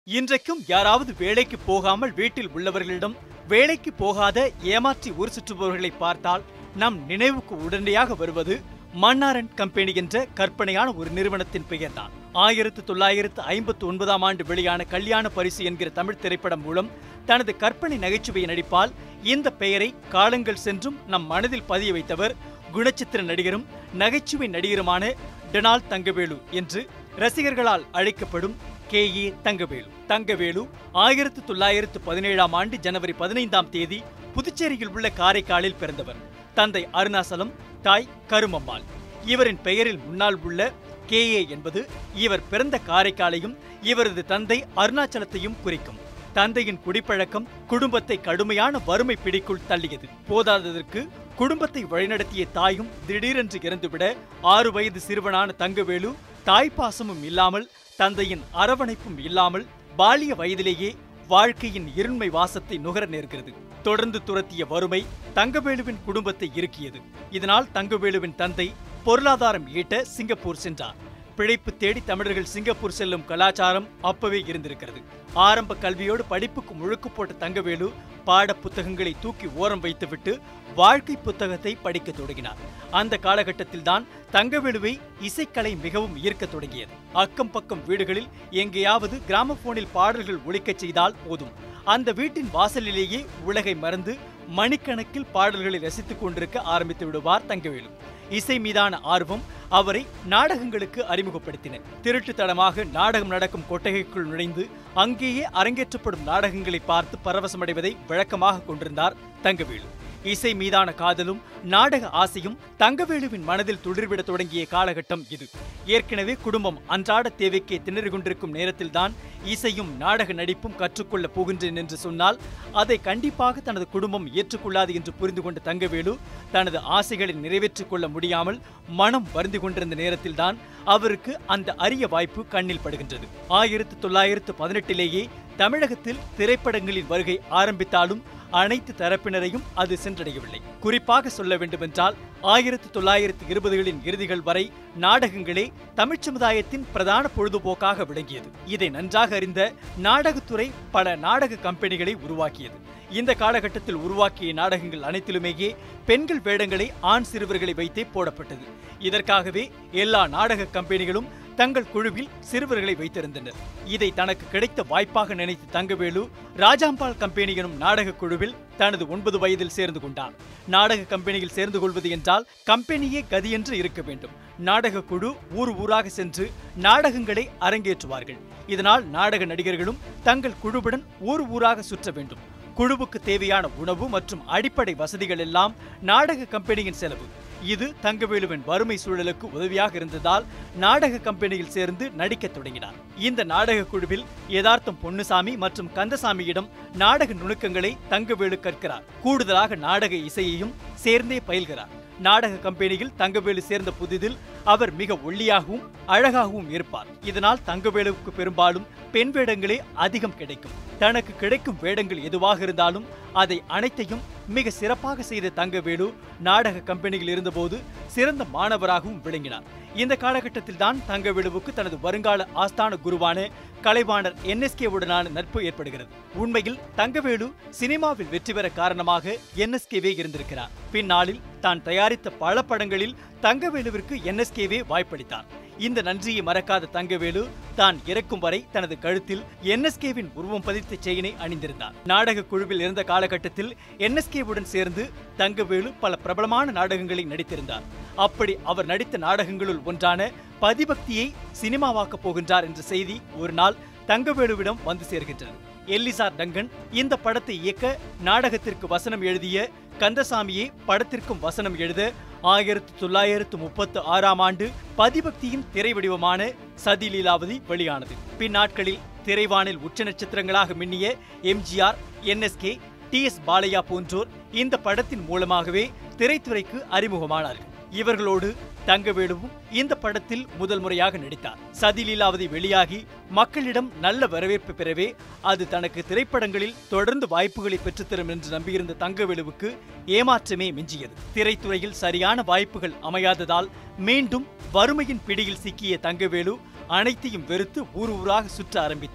இன்றைக்கும் யாராவது வேலைக்கு போகாமல் வீட்டில் உள்ளவர்களிடம் வேலைக்கு போகாத ஏமாற்றி ஊர் சுற்றுபவர்களை பார்த்தால் நம் நினைவுக்கு உடனடியாக வருவது மன்னாரன் கம்பெனி என்ற கற்பனையான ஒரு நிறுவனத்தின் பெயர்தான் ஆயிரத்து தொள்ளாயிரத்து ஐம்பத்து ஒன்பதாம் ஆண்டு வெளியான கல்யாண பரிசு என்கிற தமிழ் திரைப்படம் மூலம் தனது கற்பனை நகைச்சுவை நடிப்பால் இந்த பெயரை காலங்கள் சென்றும் நம் மனதில் பதிய வைத்தவர் குணச்சித்திர நடிகரும் நகைச்சுவை நடிகருமான டொனால்ட் தங்கவேலு என்று ரசிகர்களால் அழைக்கப்படும் கே ஏ தங்கவேலு தங்கவேலு ஆயிரத்து தொள்ளாயிரத்து பதினேழாம் ஆண்டு ஜனவரி பதினைந்தாம் தேதி புதுச்சேரியில் உள்ள காரைக்காலில் பிறந்தவர் தந்தை அருணாசலம் தாய் கருமம்மாள் இவரின் பெயரில் முன்னால் உள்ள கே ஏ என்பது இவர் பிறந்த காரைக்காலையும் இவரது தந்தை அருணாச்சலத்தையும் குறிக்கும் தந்தையின் குடிப்பழக்கம் குடும்பத்தை கடுமையான வறுமை பிடிக்குள் தள்ளியது போதாததற்கு குடும்பத்தை வழிநடத்திய தாயும் திடீரென்று இறந்துவிட ஆறு வயது சிறுவனான தங்கவேலு தாய்ப்பாசமும் இல்லாமல் தந்தையின் அரவணைப்பும் இல்லாமல் பாலிய வயதிலேயே வாழ்க்கையின் இருண்மை வாசத்தை நுகர நேர்கிறது தொடர்ந்து துரத்திய வறுமை தங்கவேலுவின் குடும்பத்தை இறுக்கியது இதனால் தங்கவேலுவின் தந்தை பொருளாதாரம் ஈட்ட சிங்கப்பூர் சென்றார் பிழைப்பு தேடி தமிழர்கள் சிங்கப்பூர் செல்லும் கலாச்சாரம் அப்பவே இருந்திருக்கிறது ஆரம்ப கல்வியோடு படிப்புக்கு முழுக்கு போட்ட தங்கவேலு பாட புத்தகங்களை தூக்கி ஓரம் வைத்துவிட்டு வாழ்க்கை புத்தகத்தை படிக்கத் தொடங்கினார் அந்த காலகட்டத்தில் தான் தங்கவேலுவை இசைக்கலை மிகவும் ஈர்க்கத் தொடங்கியது அக்கம் பக்கம் வீடுகளில் எங்கேயாவது கிராமபோனில் பாடல்கள் ஒலிக்கச் செய்தால் போதும் அந்த வீட்டின் வாசலிலேயே உலகை மறந்து மணிக்கணக்கில் பாடல்களை ரசித்துக் கொண்டிருக்க ஆரம்பித்து விடுவார் தங்கவேலு இசை மீதான ஆர்வம் அவரை நாடகங்களுக்கு அறிமுகப்படுத்தின திருட்டுத்தனமாக நாடகம் நடக்கும் கொட்டகைக்குள் நுழைந்து அங்கேயே அரங்கேற்றப்படும் நாடகங்களை பார்த்து பரவசமடைவதை வழக்கமாக கொண்டிருந்தார் தங்கவேலு இசை மீதான காதலும் நாடக ஆசையும் தங்கவேலுவின் மனதில் துளிர்விட தொடங்கிய காலகட்டம் இது ஏற்கனவே குடும்பம் அன்றாட தேவைக்கே திணறி கொண்டிருக்கும் நேரத்தில்தான் இசையும் நாடக நடிப்பும் கற்றுக்கொள்ள போகின்றேன் என்று சொன்னால் அதை கண்டிப்பாக தனது குடும்பம் ஏற்றுக்கொள்ளாது என்று புரிந்து கொண்ட தங்கவேலு தனது ஆசைகளை நிறைவேற்றிக் கொள்ள முடியாமல் மனம் வருந்தி கொண்டிருந்த நேரத்தில்தான் அவருக்கு அந்த அரிய வாய்ப்பு கண்ணில் படுகின்றது ஆயிரத்து தொள்ளாயிரத்து பதினெட்டிலேயே தமிழகத்தில் திரைப்படங்களின் வருகை ஆரம்பித்தாலும் அனைத்து தரப்பினரையும் அது சென்றடையவில்லை குறிப்பாக சொல்ல வேண்டுமென்றால் ஆயிரத்து தொள்ளாயிரத்து இருபதுகளின் இறுதிகள் வரை நாடகங்களே தமிழ்ச் சமுதாயத்தின் பிரதான பொழுதுபோக்காக விளங்கியது இதை நன்றாக அறிந்த நாடகத்துறை பல நாடக கம்பெனிகளை உருவாக்கியது இந்த காலகட்டத்தில் உருவாக்கிய நாடகங்கள் அனைத்திலுமேயே பெண்கள் வேடங்களை ஆண் சிறுவர்களை வைத்தே போடப்பட்டது இதற்காகவே எல்லா நாடக கம்பெனிகளும் தங்கள் குழுவில் சிறுவர்களை வைத்திருந்தனர் இதை தனக்கு கிடைத்த வாய்ப்பாக நினைத்த தங்கவேலு ராஜாம்பாள் கம்பெனி எனும் நாடக குழுவில் தனது ஒன்பது வயதில் சேர்ந்து கொண்டார் நாடக கம்பெனியில் சேர்ந்து கொள்வது என்றால் கம்பெனியே கதியென்று இருக்க வேண்டும் நாடக குழு ஊர் ஊராக சென்று நாடகங்களை அரங்கேற்றுவார்கள் இதனால் நாடக நடிகர்களும் தங்கள் குழுவுடன் ஊர் ஊராக சுற்ற வேண்டும் குழுவுக்கு தேவையான உணவு மற்றும் அடிப்படை வசதிகள் எல்லாம் நாடக கம்பெனியின் செலவு இது தங்கவேலுவின் வறுமை சூழலுக்கு உதவியாக இருந்ததால் நாடக கம்பெனியில் சேர்ந்து நடிக்கத் தொடங்கினார் இந்த நாடக குழுவில் யதார்த்தம் பொன்னுசாமி மற்றும் கந்தசாமியிடம் நாடக நுணுக்கங்களை தங்கவேலு கற்கிறார் கூடுதலாக நாடக இசையையும் சேர்ந்தே பயில்கிறார் நாடக கம்பெனியில் தங்கவேலு சேர்ந்த புதிதில் அவர் மிக ஒல்லியாகவும் அழகாகவும் இருப்பார் இதனால் தங்கவேலுவுக்கு பெரும்பாலும் பெண் வேடங்களே அதிகம் கிடைக்கும் தனக்கு கிடைக்கும் வேடங்கள் எதுவாக இருந்தாலும் அதை அனைத்தையும் மிக சிறப்பாக செய்த தங்கவேலு நாடக கம்பெனியில் இருந்தபோது சிறந்த மாணவராகவும் விளங்கினார் இந்த காலகட்டத்தில் தான் தங்கவேலுவுக்கு தனது வருங்கால ஆஸ்தான குருவான கலைவாணர் என்எஸ்கே உடனான நட்பு ஏற்படுகிறது உண்மையில் தங்கவேலு சினிமாவில் வெற்றி பெற காரணமாக என்எஸ்கேவே இருந்திருக்கிறார் பின்னாளில் தான் தயாரித்த பல படங்களில் தங்கவேலுவிற்கு என்எஸ்கேவே வாய்ப்பளித்தார் இந்த நன்றியை மறக்காத தங்கவேலு தான் இறக்கும் வரை தனது கழுத்தில் என்எஸ்கேவின் உருவம் பதித்த செயினை அணிந்திருந்தார் நாடக குழுவில் இருந்த காலகட்டத்தில் என்எஸ்கேவுடன் சேர்ந்து தங்கவேலு பல பிரபலமான நாடகங்களில் நடித்திருந்தார் அப்படி அவர் நடித்த நாடகங்களுள் ஒன்றான பதிபக்தியை சினிமாவாக்கப் போகின்றார் என்ற செய்தி ஒரு நாள் தங்கவேலுவிடம் வந்து சேர்கின்றது எல்லிசார் டங்கன் இந்த படத்தை இயக்க நாடகத்திற்கு வசனம் எழுதிய கந்தசாமியே படத்திற்கும் வசனம் எழுத ஆயிரத்தி தொள்ளாயிரத்து முப்பத்து ஆறாம் ஆண்டு பதிபக்தியின் திரை வடிவமான சதி லீலாவதி வெளியானது பின்னாட்களில் திரைவானில் உச்ச நட்சத்திரங்களாக மின்னிய MGR NSK T S Balaiah போன்றோர் இந்த படத்தின் மூலமாகவே திரைத்துறைக்கு அறிமுகமானார்கள் இவர்களோடு தங்கவேலுவும் இந்த படத்தில் முதல் முறையாக நடித்தார் சதி லீலாவதி வெளியாகி மக்களிடம் நல்ல வரவேற்பு பெறவே அது தனக்கு திரைப்படங்களில் தொடர்ந்து வாய்ப்புகளை பெற்றுத்தரும் என்று நம்பியிருந்த தங்கவேலுவுக்கு ஏமாற்றமே மிஞ்சியது திரைத்துறையில் சரியான வாய்ப்புகள் அமையாததால் மீண்டும் வறுமையின் பிடியில் சிக்கிய தங்கவேலு அனைத்தையும் வெறுத்து ஊர் ஊராக சுற்ற ஆரம்பித்தார்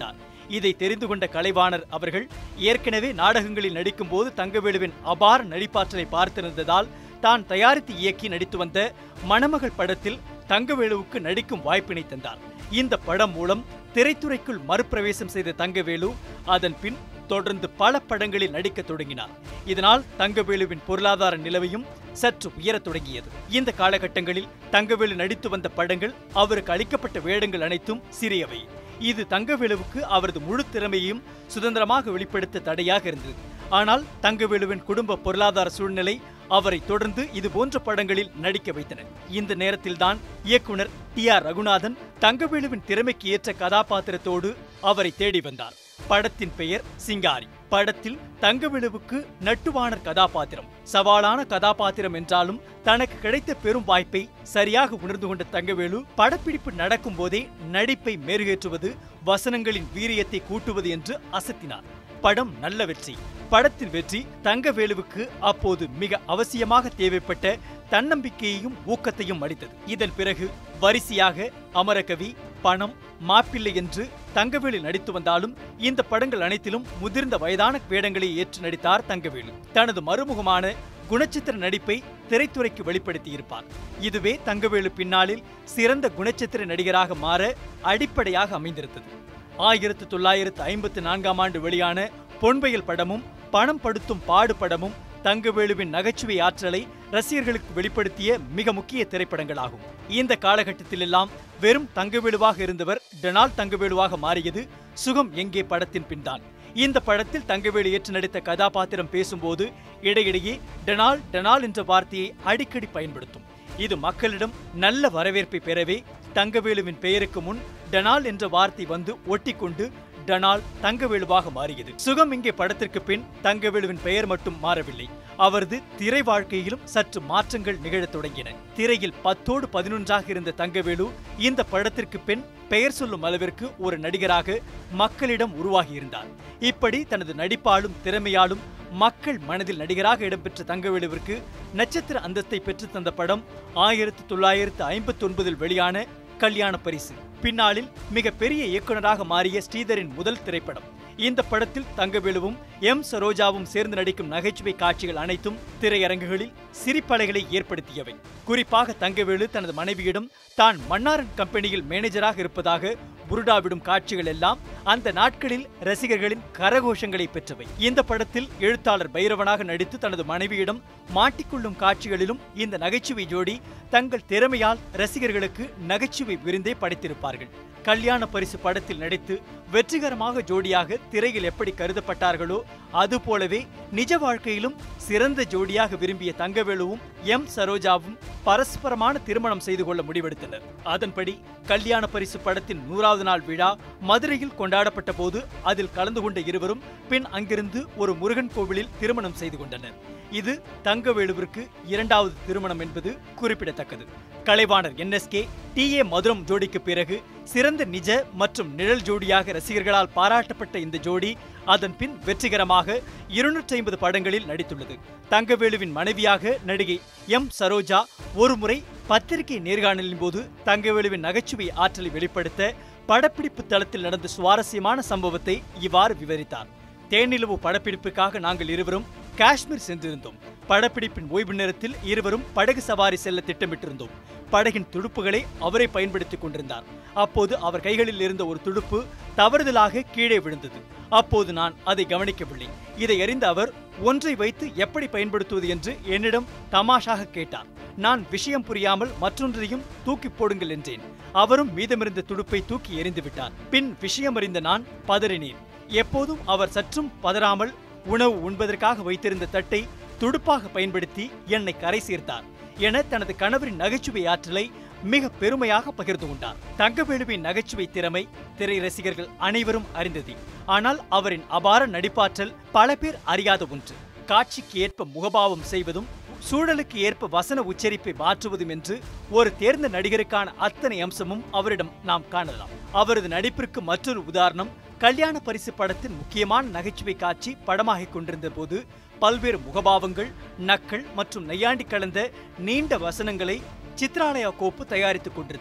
இதை தெரிந்து கொண்ட கலைவாணர் அவர்கள் ஏற்கனவே நாடகங்களில் நடிக்கும்போது தங்கவேலுவின் அபார நடிப்பாற்றலை பார்த்திருந்ததால் தான் தயாரித்து இயக்கி நடித்து வந்த மணமகள் படத்தில் தங்கவேலுவுக்கு நடிக்கும் வாய்ப்பினை தந்தார் இந்த படம் மூலம் திரைத்துறைக்குள் மறுபிரவேசம் செய்த தங்கவேலு அதன் பின் தொடர்ந்து பல படங்களில் நடிக்கத் தொடங்கினார் இதனால் தங்கவேலுவின் பொருளாதார நிலவையும் சற்று உயரத் தொடங்கியது இந்த காலகட்டங்களில் தங்கவேலு நடித்து வந்த படங்கள் அவருக்கு அளிக்கப்பட்ட வேடங்கள் அனைத்தும் சிறியவை இது தங்கவேலுவுக்கு அவரது முழு திறமையையும் சுதந்திரமாக வெளிப்படுத்த தடையாக இருந்தது ஆனால் தங்கவேலுவின் குடும்ப பொருளாதார சூழ்நிலை அவரை தொடர்ந்து இது போன்ற படங்களில் நடிக்க வைத்தன இந்த நேரத்தில்தான் இயக்குனர் டி ஆர் ரகுநாதன் தங்கவேலுவின் திறமைக்கு ஏற்ற கதாபாத்திரத்தோடு அவரை தேடி வந்தார் படத்தின் பெயர் சிங்காரி படத்தில் தங்கவேலுவுக்கு நட்டுவாணர் கதாபாத்திரம் சவாலான கதாபாத்திரம் என்றாலும் தனக்கு கிடைத்த பெரும் வாய்ப்பை சரியாக உணர்ந்து கொண்ட தங்கவேலு படப்பிடிப்பு நடக்கும் போதே நடிப்பை மெருகேற்றுவது வசனங்களின் வீரியத்தை கூட்டுவது என்று அசத்தினார் படம் நல்ல வெற்றி படத்தின் வெற்றி தங்கவேலுவுக்கு அப்போது மிக அவசியமாக தேவைப்பட்ட தன்னம்பிக்கையையும் ஊக்கத்தையும் அளித்தது இதன் பிறகு வரிசையாக அமரகவி பணம் மாப்பிள்ளை என்று தங்கவேலு நடித்து வந்தாலும் இந்த படங்கள் அனைத்திலும் முதிர்ந்த வயதான வேடங்களை ஏற்று நடித்தார் தங்கவேலு தனது மறுமுகமான குணச்சித்திர நடிப்பை திரைத்துறைக்கு வெளிப்படுத்தியிருப்பார் இதுவே தங்கவேலு பின்னாளில் சிறந்த குணச்சித்திர நடிகராக மாற அடிப்படையாக அமைந்திருந்தது ஆயிரத்து தொள்ளாயிரத்து ஐம்பத்து நான்காம் ஆண்டு வெளியான பொன்வயல் படமும் பணம் படுத்தும் பாடு படமும் தங்கவேலுவின் நகைச்சுவை ஆற்றலை ரசிகர்களுக்கு வெளிப்படுத்திய மிக முக்கிய திரைப்படங்களாகும் இந்த காலகட்டத்திலெல்லாம் வெறும் தங்கவேலுவாக இருந்தவர் டொனால்ட் தங்கவேலுவாக மாறியது சுகம் எங்கே படத்தின் பின்தான் இந்த படத்தில் தங்கவேலு ஏற்று நடித்த கதாபாத்திரம் பேசும்போது இடையிடையே டெனால் டெனால் என்ற வார்த்தையை அடிக்கடி பயன்படுத்தும் இது மக்களிடம் நல்ல வரவேற்பை பெறவே தங்கவேலுவின் பெயருக்கு முன் டனால் என்ற வார்த்தை வந்து ஒட்டிக்கொண்டு டனால் தங்கவேலுவாக மாறியது சுகம் இங்கே படத்திற்கு பின் தங்கவேலுவின் பெயர் மட்டும் மாறவில்லை அவரது திரை வாழ்க்கையிலும் சற்று மாற்றங்கள் நிகழத் தொடங்கின திரையில் பத்தோடு பதினொன்றாக இருந்த தங்கவேலு இந்த படத்திற்கு பின் பெயர் சொல்லும் அளவிற்கு ஒரு நடிகராக மக்களிடம் உருவாகியிருந்தார் இப்படி தனது நடிப்பாலும் திறமையாலும் மக்கள் மனதில் நடிகராக இடம்பெற்ற தங்கவேலுவிற்கு நட்சத்திர அந்தஸ்தை பெற்றுத் தந்த படம் ஆயிரத்தி தொள்ளாயிரத்து ஐம்பத்தி ஒன்பதில் வெளியான கல்யாண பரிசு பின்னாளில் மிக பெரிய இயக்குனராக மாறிய ஸ்ரீதரின் முதல் திரைப்படம் இந்த படத்தில் தங்கவேலுவும் எம் சரோஜாவும் சேர்ந்து நடிக்கும் நகைச்சுவை காட்சிகள் அனைத்தும் திரையரங்குகளில் சிரிப்பலைகளை ஏற்படுத்தியவை குறிப்பாக தங்கவேலு தனது மனைவியிடம் தான் மன்னாரன் கம்பெனியில் மேனேஜராக இருப்பதாக புருடாவிடும் காட்சிகள் எல்லாம் அந்த நாட்களில் ரசிகர்களின் கரகோஷங்களை பெற்றவை இந்த படத்தில் எழுத்தாளர் பைரவனாக நடித்து தனது மனைவியிடம் மாட்டிக்கொள்ளும் காட்சிகளிலும் இந்த நகைச்சுவை ஜோடி தங்கள் திறமையால் ரசிகர்களுக்கு நகைச்சுவை விருந்தே படைத்திருப்பார்கள் கல்யாண பரிசு படத்தில் நடித்து வெற்றிகரமாக ஜோடியாக திரையில் எப்படி கருதப்பட்டார்களோ அதுபோலவே நிஜ வாழ்க்கையிலும் சிறந்த ஜோடியாக விரும்பிய தங்கவேலுவும் எம் சரோஜாவும் பரஸ்பரமான திருமணம் செய்து கொள்ள முடிவெடுத்தனர் அதன்படி கல்யாண பரிசு படத்தின் நூறாவது நாள் விழா மதுரையில் கொண்டாடப்பட்ட போது அதில் கலந்து கொண்ட இருவரும் பின் அங்கிருந்து ஒரு முருகன் கோவிலில் திருமணம் செய்து கொண்டனர் இது தங்கவேலுவிற்கு இரண்டாவது திருமணம் என்பது குறிப்பிடத்தக்கது Kalaivanar NSK T A Madhuram ஜோடிக்கு பிறகு சிறந்த நிஜ மற்றும் நிழல் ஜோடியாக ரசிகர்களால் பாராட்டப்பட்ட இந்த ஜோடி அதன் பின் வெற்றிகரமாக இருநூற்றி ஐம்பது படங்களில் நடித்துள்ளது தங்கவேலுவின் மனைவியாக நடிகை எம் சரோஜா ஒருமுறை பத்திரிகை நேர்காணலின் போது தங்கவேலுவின் நகைச்சுவை ஆற்றலை வெளிப்படுத்த படப்பிடிப்பு தளத்தில் நடந்த சுவாரஸ்யமான சம்பவத்தை இவ்வாறு விவரித்தார் தேனிலவு படப்பிடிப்புக்காக நாங்கள் இருவரும் காஷ்மீர் சென்றிருந்தோம் படப்பிடிப்பின் ஓய்வு நேரத்தில் இருவரும் படகு சவாரி செல்ல திட்டமிட்டிருந்தோம் படகின் துடுப்புகளை அவரே பயன்படுத்திக் கொண்டிருந்தார் அப்போது அவர் கைகளில் இருந்த ஒரு துடுப்பு தவறுதலாக கீழே விழுந்தது அப்போது நான் அதை கவனிக்கவில்லை இதை அறிந்த அவர் ஒன்றை வைத்து எப்படி பயன்படுத்துவது என்று என்னிடம் தமாஷாக கேட்டார் நான் விஷயம் புரியாமல் மற்றொன்றையும் தூக்கி போடுங்கள் என்றேன் அவரும் மீதமிருந்த துடுப்பை தூக்கி எறிந்து விட்டார் பின் விஷயம் அறிந்த நான் பதறினேன் எப்போதும் அவர் சற்றும் பதறாமல் உணவு உண்பதற்காக வைத்திருந்த தட்டை துடுப்பாக பயன்படுத்தி என்னை கரை சேர்த்தார் என தனது கணவரின் நகைச்சுவை ஆற்றலை மிக பெருமையாக பகிர்ந்து கொண்டார் தங்கவேலுவின் நகைச்சுவை திறமை திரை ரசிகர்கள் அனைவரும் அறிந்தது ஆனால் அவரின் அபார நடிப்பாற்றல் பல பேர் அறியாத ஒன்று காட்சிக்கு ஏற்ப முகபாவம் செய்வதும் சூழலுக்கு ஏற்ப வசன உச்சரிப்பை மாற்றுவதும் என்று ஒரு தேர்ந்த நடிகருக்கான அத்தனை அம்சமும் அவரிடம் நாம் காணலாம் அவரது நடிப்பிற்கு மற்றொரு உதாரணம் கல்யாண பரிசு படத்தின் முக்கியமான நகைச்சுவை காட்சி படமாகிக் கொண்டிருந்த போது பல்வேறு முகபாவங்கள் நக்கள் மற்றும் நையாண்டி கலந்த நீண்ட வசனங்களை சித்ராலயா கோப்பு தயாரித்துக் கொண்டிருந்தார்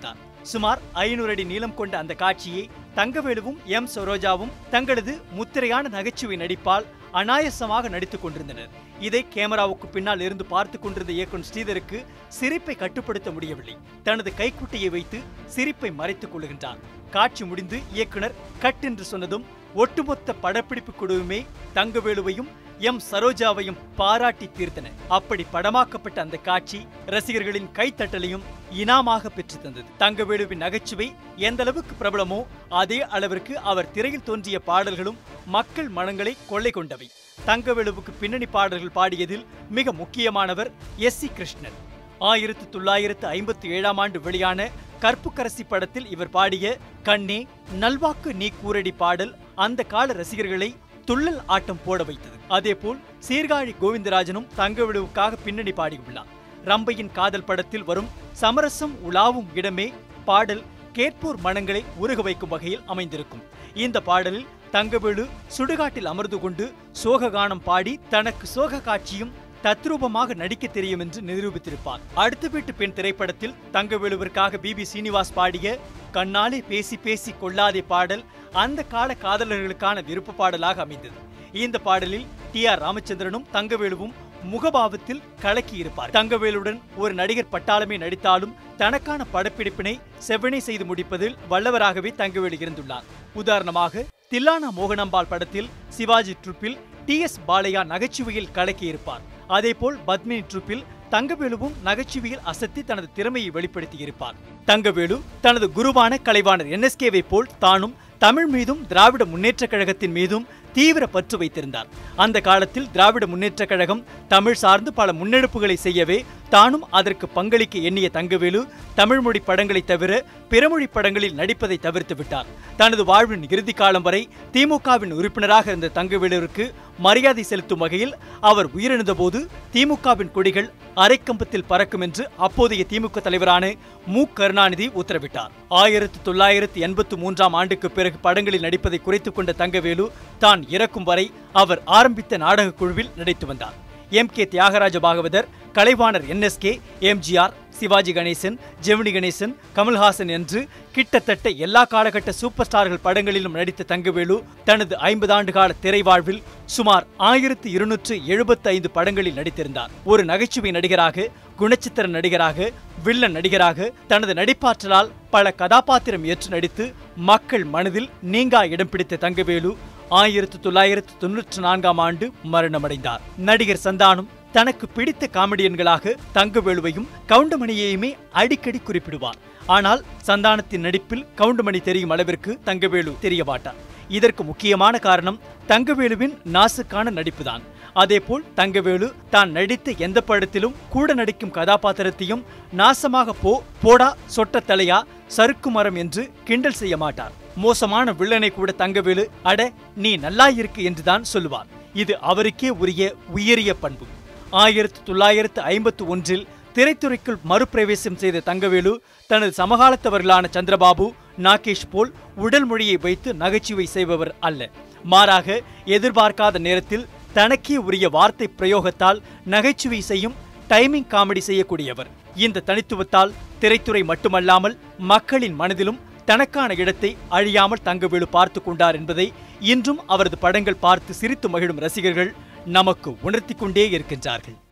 சுமார் ஐநூறு அடி நீளம் கொண்ட அந்த காட்சியை தங்கவேலுவும் எம் சரோஜாவும் தங்களது முத்திரையான நகைச்சுவை நடிப்பால் அனாயசமாக நடித்துக் கொண்டிருந்தனர் இதை கேமராவுக்கு பின்னால் இருந்து பார்த்துக் கொண்டிருந்த இயக்குனர் ஸ்ரீதருக்கு சிரிப்பை கட்டுப்படுத்த முடியவில்லை தனது கைக்குட்டையை வைத்து சிரிப்பை மறைத்துக் கொள்கின்றார் காட்சி முடிந்து இயக்குனர் கட் என்று சொன்னதும் ஒட்டுமொத்த படப்பிடிப்பு குழுவுமே தங்கவேலுவையும் எம் சரோஜாவையும் பாராட்டி தீர்த்தன அப்படி படமாக்கப்பட்ட அந்த காட்சி ரசிகர்களின் கைத்தட்டலையும் இனாமாக பெற்று தந்தது தங்கவேலுவின் நகைச்சுவை எந்த அளவுக்கு பிரபலமோ அதே அளவிற்கு அவர் திரையில் தோன்றிய பாடல்களும் மக்கள் மனங்களை கொள்ளை கொண்டவை தங்கவேலுவுக்கு பின்னணி பாடல்கள் பாடியதில் மிக முக்கியமானவர் எஸ் சி கிருஷ்ணன் ஆயிரத்து தொள்ளாயிரத்து ஐம்பத்தி ஏழாம் ஆண்டு வெளியான கற்புக்கரசி படத்தில் இவர் பாடிய கண்ணே நல்வாக்கு நீ கூரடி பாடல் அந்த கால ரசிகர்களை துள்ளல் ஆட்டம் போட வைத்தது அதேபோல் சீர்காழி கோவிந்தராஜனும் தங்கவிழுவுக்காக பின்னணி பாடியுள்ளார் ரம்பையின் காதல் படத்தில் வரும் சமரசம் உலாவும் இடமே பாடல் கேட்போர் மனங்களை உருக வைக்கும் வகையில் அமைந்திருக்கும் இந்த பாடலில் தங்கவேலு சுடுகாட்டில் அமர்ந்து கொண்டு சோக கானம் பாடி தனக்கு சோக காட்சியும் தத்ரூபமாக நடிக்க தெரியும் என்று நிரூபித்திருப்பார் அடுத்த வீட்டு பெண் திரைப்படத்தில் தங்கவேலுவிற்காக பிபி சீனிவாஸ் பாடிய கண்ணாலே பேசி பேசி கொள்ளாதே பாடல் அந்த கால காதலர்களுக்கான விருப்ப பாடலாக அமைந்தது இந்த பாடலில் டி ஆர் ராமச்சந்திரனும் தங்கவேலுவும் முகபாவத்தில் கலக்கியிருப்பார் தங்கவேலுடன் ஒரு நடிகர் பட்டாளமே நடித்தாலும் தனக்கான படப்பிடிப்பினை செவ்வனே செய்து முடிப்பதில் வல்லவராகவே தங்கவேலு இருந்துள்ளார் உதாரணமாக தில்லானா மோகனாம்பாள் படத்தில் சிவாஜி ட்ரூப்பில் டி எஸ் பாலையா நகைச்சுவையில் கலக்கியிருப்பார் அதேபோல் பத்மினி ட்ரூப்பில் தங்கவேலுவும் நகைச்சுவையில் அசத்தி தனது திறமையை வெளிப்படுத்தியிருப்பார் தங்கவேலு தனது குருவான கலைவாணர் என்எஸ்கேவை போல் தானும் தமிழ் மீதும் திராவிட முன்னேற்றக் கழகத்தின் மீதும் தீவிர பற்று வைத்திருந்தார் அந்த காலத்தில் திராவிட முன்னேற்றக் கழகம் தமிழ் சார்ந்து பல முன்னெடுப்புகளை செய்யவே தானும் அதற்கு பங்களிக்க எண்ணிய தங்கவேலு தமிழ் மொழி படங்களை தவிர பிறமொழி படங்களில் நடிப்பதை தவிர்த்து விட்டார் தனது வாழ்வின் இறுதி காலம் வரை திமுகவின் உறுப்பினராக இருந்த தங்கவேலுவிற்கு மரியாதை செலுத்தும் வகையில் அவர் உயிரிழந்த போது திமுகவின் கொடிகள் அரைக்கம்பத்தில் பறக்கும் என்று அப்போதைய திமுக தலைவரான மு கருணாநிதி உத்தரவிட்டார் ஆயிரத்து தொள்ளாயிரத்து எண்பத்து மூன்றாம் ஆண்டுக்கு பிறகு படங்களில் நடிப்பதை குறைத்துக் கொண்ட தங்கவேலு தான் இறக்கும் வரை அவர் ஆரம்பித்த நாடகக் குழுவில் நடித்து வந்தார் M K Thyagaraja Bhagavathar Kalaivanar NSK MGR Sivaji Ganesan Gemini Ganesan Kamal Haasan என்று கிட்டத்தட்ட எல்லா காலகட்ட சூப்பர் ஸ்டார்கள் படங்களிலும் நடித்த தங்கவேலு தனது ஐம்பது ஆண்டு கால திரை வாழ்வில் சுமார் ஆயிரத்து இருநூற்று எழுபத்தி ஐந்து படங்களில் நடித்திருந்தார் ஒரு நகைச்சுவை நடிகராக குணச்சித்திர நடிகராக வில்லன் நடிகராக தனது நடிப்பாற்றலால் பல கதாபாத்திரம் ஏற்று நடித்து மக்கள் மனதில் நீங்கா இடம் பிடித்த தங்கவேலு ஆயிரத்து தொள்ளாயிரத்து தொன்னூற்று நான்காம் ஆண்டு மரணமடைந்தார் நடிகர் சந்தானம் தனக்கு பிடித்த காமெடியன்களாக தங்கவேலுவையும் கவுண்டமணியையுமே அடிக்கடி குறிப்பிடுவார் ஆனால் சந்தானத்தின் நடிப்பில் கவுண்டமணி தெரியும் அளவிற்கு தங்கவேலு தெரிய மாட்டார் இதற்கு முக்கியமான காரணம் தங்கவேலுவின் நாசுக்கான நடிப்புதான் அதேபோல் தங்கவேலு தான் நடித்த எந்த படத்திலும் கூட நடிக்கும் கதாபாத்திரத்தையும் நாசமாக போ போடா சொட்ட தலையா சறுக்கு மரம் என்று கிண்டல் செய்ய மாட்டார் மோசமான வில்லனை கூட தங்கவேலு அட நீ நல்லா இருக்கு என்றுதான் சொல்லுவார் இது அவருக்கே உரிய உயரிய பண்பு ஆயிரத்து தொள்ளாயிரத்து ஐம்பத்து ஒன்றில் திரைத்துறைக்குள் மறுபிரவேசம் செய்த தங்கவேலு தனது சமகாலத்தவர்களான சந்திரபாபு நாகேஷ் போல் உடல் மொழியை வைத்து நகைச்சுவை செய்பவர் அல்ல மாறாக எதிர்பார்க்காத நேரத்தில் தனக்கே உரிய வார்த்தை பிரயோகத்தால் நகைச்சுவை செய்யும் டைமிங் காமெடி செய்யக்கூடியவர் இந்த தனித்துவத்தால் திரைத்துறை மட்டுமல்லாமல் மக்களின் மனதிலும் தனக்கான இடத்தை அழியாமல் தங்கவேலு பார்த்து கொண்டார் என்பதை இன்றும் அவரது படங்கள் பார்த்து சிரித்து மகிழும் ரசிகர்கள் நமக்கு உணர்த்திக் கொண்டே இருக்கின்றார்கள்